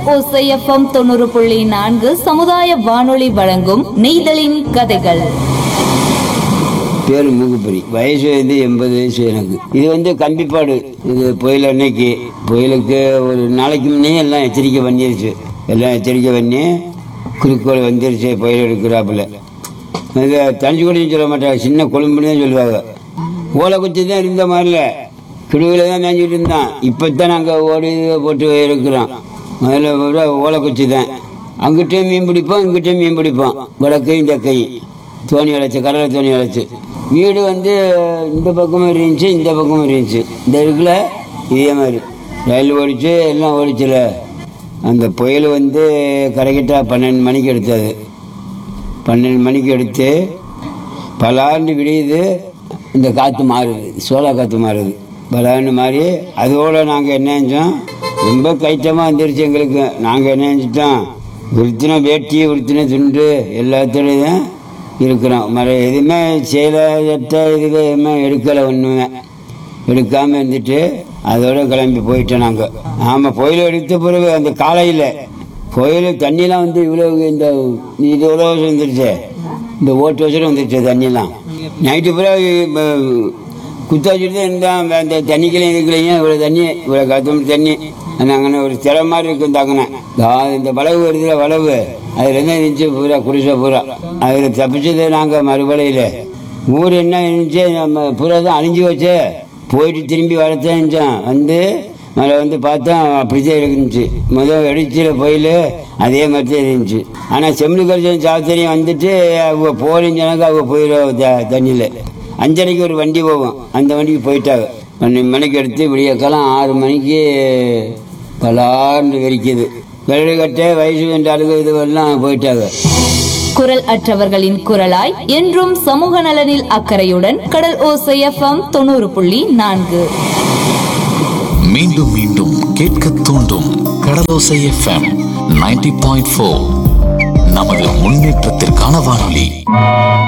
ஓசைஎஃப்எம் தொண்ணூறு புள்ளி நான்கு சமுதாய வானொலி வழங்கும் நெய்தலின் கதைகள் பேர் மூக்குப்பரி வயசு வந்து எண்பது வயசு எனக்கு இது வந்து கம்பிப்பாடு இது புயல் அன்னைக்கு புயலுக்கு ஒரு நாளைக்கு முன்னே எல்லாம் எச்சரிக்கை பண்ணிருச்சு எல்லாம் எச்சரிக்கை பண்ணி குறுக்கோள் வந்துருச்சு புயல் எடுக்கிறாப்புல இது தனிச்சு கூடயும் சொல்ல மாட்டாங்க சின்ன கொழும்புன்னு தான் சொல்லுவாங்க ஓலை குச்சி தான் இருந்த மாதிரில கிடுவில் தான் மேய்ஞ்சிட்டு இருந்தான் இப்போ தான் நாங்கள் ஓடி போட்டு இருக்கிறோம் முதல்ல விட ஓலை குச்சி தான் அங்கிட்டையும் மீன் பிடிப்போம் இங்கிட்டையும் மீன் பிடிப்போம் வடக்கையும் தெக்கையும் தோணி அழைச்சி கடலை தோணி அழைச்சி வீடு வந்து இந்த பக்கமும் இருந்துச்சு இந்த பக்கமும் இருந்துச்சு இந்த இருக்குல்ல இதே மாதிரி ரயில் ஓடிச்சு எல்லாம் ஓடிச்சுல அந்த புயல் வந்து கரெக்டாக பன்னெண்டு மணிக்கு எடுத்தது பன்னெண்டு மணிக்கு எடுத்து பலாண்டு விடியுது இந்த காற்று மாறுது சோளா காற்று மாறுது பலாண்டு மாறி அதோட நாங்கள் என்ன செஞ்சோம் ரொம்ப கைட்டமாக வந்துருச்சு எங்களுக்கு நாங்கள் என்ன செஞ்சிட்டோம் உறுத்தின வேட்டி உறுத்தின துண்டு எல்லாத்துலேயும் இருக்கிறோம் மர எதுவுமே சேலை சட்டை இதுவே எதுவுமே எடுக்கலை ஒன்றுமே எடுக்காமல் இருந்துட்டு அதோட கிளம்பி போயிட்டோம் நாங்கள் ஆமாம் புயல் எடுத்த பிறகு அந்த காலையில் புயல் தண்ணிலாம் வந்து இவ்வளோ இந்த இது இவ்வளோ வந்துருச்சு இந்த ஓட்டு வசரம் வந்துருச்சு தண்ணிலாம் நைட்டு பூரா குத்தாச்சிட்டு தான் இருந்தான் அந்த தண்ணிக்கலையும் இதுக்கலையும் இவ்வளோ தண்ணி இவ்வளோ கத்தம் தண்ணி அந்த அங்கே ஒரு சிலை மாதிரி இருக்கும் தாங்கின இந்த வளவு வருதுல வளவு அதில் என்ன இருந்துச்சு பூரா குடிசை பூரா அதில் தப்பிச்சது நாங்கள் மறுபலையில் ஊர் என்ன இருந்துச்சு நம்ம பூரா தான் அழிஞ்சு வச்சு போயிட்டு திரும்பி வரத்தான் இருந்துச்சோம் வந்து மழை வந்து பார்த்தா அப்படிதான் இருந்துச்சு முதல் வெடிச்சில புயல் அதே மாதிரி தான் இருந்துச்சு ஆனால் செம்மலு கரிசன் சாத்திரியம் வந்துட்டு அவங்க போறீங்க அவங்க போயிடும் தண்ணியில் அஞ்சரைக்கு ஒரு வண்டி போகும் அந்த வண்டிக்கு போயிட்டாங்க பன்னெண்டு மணிக்கு எடுத்து விடியக்காலம் ஆறு மணிக்கு பலாண்டு வெறிக்குது வெள்ளை கட்டை வயசு வேண்ட அழுகு இதுவெல்லாம் போயிட்டாங்க குரல் அற்றவர்களின் குரலாய் என்றும் சமூக நலனில் அக்கறையுடன் கடல் ஓசை எஃப்எம் தொண்ணூறு புள்ளி நான்கு மீண்டும் மீண்டும் கேட்க தூண்டும் கடலோசை எஃப்எம் 90.4 பாயிண்ட் நமது முன்னேற்றத்திற்கான வானொலி